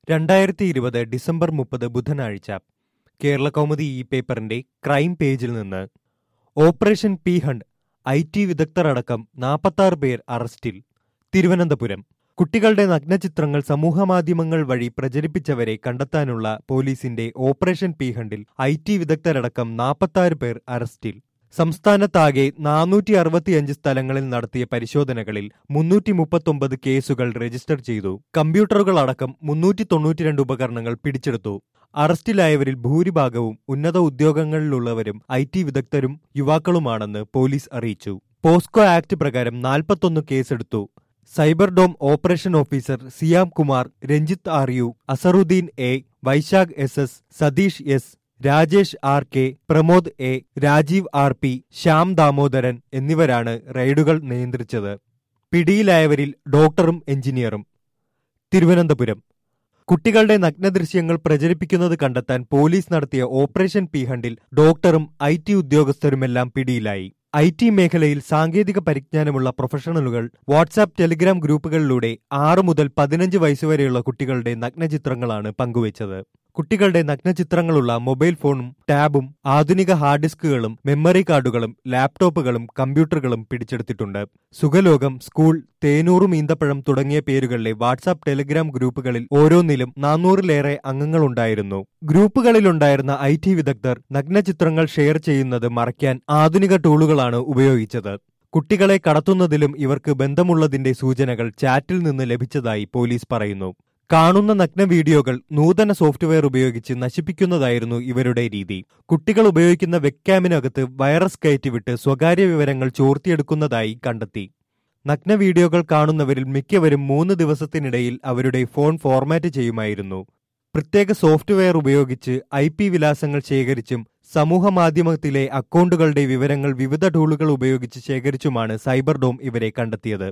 രണ്ടായിരത്തി ഇരുപത് ഡിസംബർ മുപ്പത് ബുധനാഴ്ച കേരള കൗമുദി ഈ പേപ്പറിന്റെ ക്രൈം പേജിൽ നിന്ന് operation P hunt I T വിദഗ്ധരടക്കം നാൽപ്പത്താറ് പേർ അറസ്റ്റിൽ തിരുവനന്തപുരം കുട്ടികളുടെ നഗ്നചിത്രങ്ങൾ സമൂഹമാധ്യമങ്ങൾ വഴി പ്രചരിപ്പിച്ചവരെ കണ്ടെത്താനുള്ള പോലീസിന്റെ ഓപ്പറേഷൻ പി ഹണ്ടിൽ ഐ ടി വിദഗ്ധരടക്കം നാൽപ്പത്താറ് പേർ അറസ്റ്റിൽ സംസ്ഥാനത്താകെ നാനൂറ്റി അറുപത്തിയഞ്ച് സ്ഥലങ്ങളിൽ നടത്തിയ പരിശോധനകളിൽ മുന്നൂറ്റി മുപ്പത്തൊമ്പത് കേസുകൾ രജിസ്റ്റർ ചെയ്തു കമ്പ്യൂട്ടറുകളടക്കം മുന്നൂറ്റി തൊണ്ണൂറ്റിരണ്ട് ഉപകരണങ്ങൾ പിടിച്ചെടുത്തു അറസ്റ്റിലായവരിൽ ഭൂരിഭാഗവും ഉന്നത ഉദ്യോഗങ്ങളിലുള്ളവരും ഐ ടി വിദഗ്ധരും യുവാക്കളുമാണെന്ന് പോലീസ് അറിയിച്ചു പോസ്കോ ആക്ട് പ്രകാരം നാൽപ്പത്തൊന്ന് കേസെടുത്തു cyber dome operation officer Siyam Kumar Ranjith R U Azharuddin A Vaisakh S S Satheesh S Rajesh R K Pramod A Rajeev R P Shyam Damodaran എന്നിവരാണ് റെയ്ഡുകൾ നിയന്ത്രിച്ചത് പിടിയിലായവരിൽ ഡോക്ടറും എഞ്ചിനീയറും തിരുവനന്തപുരം കുട്ടികളുടെ നഗ്നദൃശ്യങ്ങൾ പ്രചരിപ്പിക്കുന്നത് കണ്ടെത്താൻ പോലീസ് നടത്തിയ ഓപ്പറേഷൻ പി ഹണ്ടിൽ ഡോക്ടറും ഐ ടി ഉദ്യോഗസ്ഥരുമെല്ലാം പിടിയിലായി ഐ ടി മേഖലയിൽ സാങ്കേതിക പരിജ്ഞാനമുള്ള പ്രൊഫഷണലുകൾ വാട്സാപ്പ് ടെലിഗ്രാം ഗ്രൂപ്പുകളിലൂടെ ആറ് മുതൽ പതിനഞ്ച് വയസ്സുവരെയുള്ള കുട്ടികളുടെ നഗ്നചിത്രങ്ങളാണ് പങ്കുവച്ചത് കുട്ടികളുടെ നഗ്നചിത്രങ്ങളുള്ള മൊബൈൽ ഫോണും ടാബും ആധുനിക ഹാർഡ് ഡിസ്കുകളും മെമ്മറി കാർഡുകളും ലാപ്ടോപ്പുകളും കമ്പ്യൂട്ടറുകളും പിടിച്ചെടുത്തിട്ടുണ്ട് സുഖലോകം സ്കൂൾ തേനൂറും ഈന്തപ്പഴം തുടങ്ങിയ പേരുകളിലെ വാട്സാപ്പ് ടെലിഗ്രാം ഗ്രൂപ്പുകളിൽ ഓരോന്നിലും നാനൂറിലേറെ അംഗങ്ങളുണ്ടായിരുന്നു ഗ്രൂപ്പുകളിലുണ്ടായിരുന്ന ഐ ടി വിദഗ്ധർ നഗ്നചിത്രങ്ങൾ ഷെയർ ചെയ്യുന്നത് മറയ്ക്കാൻ ആധുനിക ടൂളുകളാണ് ഉപയോഗിച്ചത് കുട്ടികളെ കടത്തുന്നതിലും ഇവർക്ക് ബന്ധമുള്ളതിന്റെ സൂചനകൾ ചാറ്റിൽ നിന്ന് ലഭിച്ചതായി പോലീസ് പറയുന്നു കാണുന്ന നഗ്ന വീഡിയോകൾ നൂതന സോഫ്റ്റ്വെയർ ഉപയോഗിച്ച് നശിപ്പിക്കുന്നതായിരുന്നു ഇവരുടെ രീതി കുട്ടികൾ ഉപയോഗിക്കുന്ന വെബ്കാമിനകത്ത് വൈറസ് കയറ്റിവിട്ട് സ്വകാര്യ വിവരങ്ങൾ ചോർത്തിയെടുക്കുന്നതായി കണ്ടെത്തി നഗ്ന വീഡിയോകൾ കാണുന്നവരിൽ മിക്കവരും മൂന്ന് ദിവസത്തിനിടയിൽ അവരുടെ ഫോൺ ഫോർമാറ്റ് ചെയ്യുമായിരുന്നു പ്രത്യേക സോഫ്റ്റ്വെയർ ഉപയോഗിച്ച് ഐ പി വിലാസങ്ങൾ ശേഖരിച്ചും സമൂഹമാധ്യമത്തിലെ അക്കൗണ്ടുകളുടെ വിവരങ്ങൾ വിവിധ ടൂളുകൾ ഉപയോഗിച്ച് ശേഖരിച്ചുമാണ് സൈബർ ഡോം ഇവരെ കണ്ടെത്തിയത്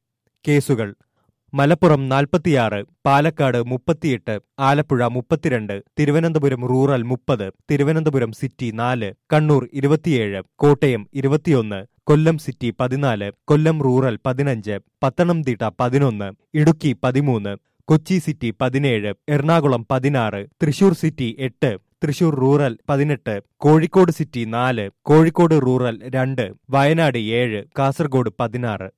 കേസുകൾ മലപ്പുറം നാൽപ്പത്തിയാറ് പാലക്കാട് മുപ്പത്തിയെട്ട് ആലപ്പുഴ മുപ്പത്തിരണ്ട് തിരുവനന്തപുരം റൂറൽ മുപ്പത് തിരുവനന്തപുരം സിറ്റി നാല് കണ്ണൂർ ഇരുപത്തിയേഴ് കോട്ടയം ഇരുപത്തിയൊന്ന് കൊല്ലം സിറ്റി പതിനാല് കൊല്ലം റൂറൽ പതിനഞ്ച് പത്തനംതിട്ട പതിനൊന്ന് ഇടുക്കി പതിമൂന്ന് കൊച്ചി സിറ്റി പതിനേഴ് എറണാകുളം പതിനാറ് തൃശൂർ സിറ്റി എട്ട് തൃശൂർ റൂറൽ പതിനെട്ട് കോഴിക്കോട് സിറ്റി നാല് കോഴിക്കോട് റൂറൽ രണ്ട് വയനാട് ഏഴ് കാസർഗോഡ് പതിനാറ്